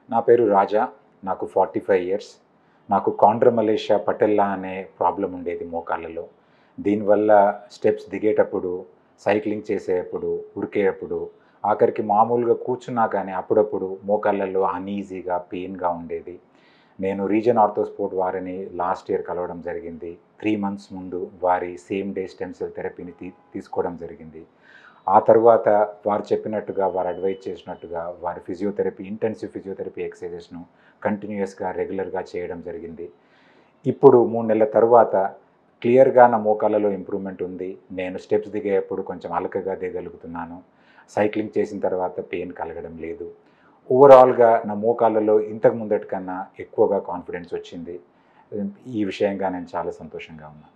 నా పేరు రాజా నాకు ఫార్టీ ఫైవ్ ఇయర్స్ నాకు కాండ్రమలేషియా పటెల్లా అనే ప్రాబ్లం ఉండేది మోకాళ్ళలో దీనివల్ల స్టెప్స్ దిగేటప్పుడు సైక్లింగ్ చేసేటప్పుడు ఉరికేటప్పుడు ఆఖరికి మామూలుగా కూర్చున్నా కానీ అప్పుడప్పుడు మోకాళ్ళలో అన్ఈజీగా పెయిన్గా ఉండేది నేను రీజన్ ఆర్థోస్పోర్ట్ వారిని లాస్ట్ ఇయర్ కలవడం జరిగింది త్రీ మంత్స్ ముందు వారి సేమ్ డే స్టెమ్ సెల్ థెరపీని తీ తీసుకోవడం జరిగింది ఆ తర్వాత వారు చెప్పినట్టుగా వారు అడ్వైజ్ చేసినట్టుగా వారి ఫిజియోథెరపీ ఇంటెన్సివ్ ఫిజియోథెరపీ ఎక్సర్సైజెస్ను కంటిన్యూస్గా రెగ్యులర్గా చేయడం జరిగింది ఇప్పుడు మూడు నెలల తర్వాత క్లియర్గా నా మోకాళ్ళలో ఇంప్రూవ్మెంట్ ఉంది నేను స్టెప్స్ దిగేటప్పుడు కొంచెం అలకగా దిగలుగుతున్నాను సైక్లింగ్ చేసిన తర్వాత పెయిన్ కలగడం లేదు ఓవరాల్గా నా మోకాళ్ళలో ఇంతకు ముందటి కన్నా ఎక్కువగా కాన్ఫిడెన్స్ వచ్చింది ఈ విషయంగా నేను చాలా సంతోషంగా ఉన్నాను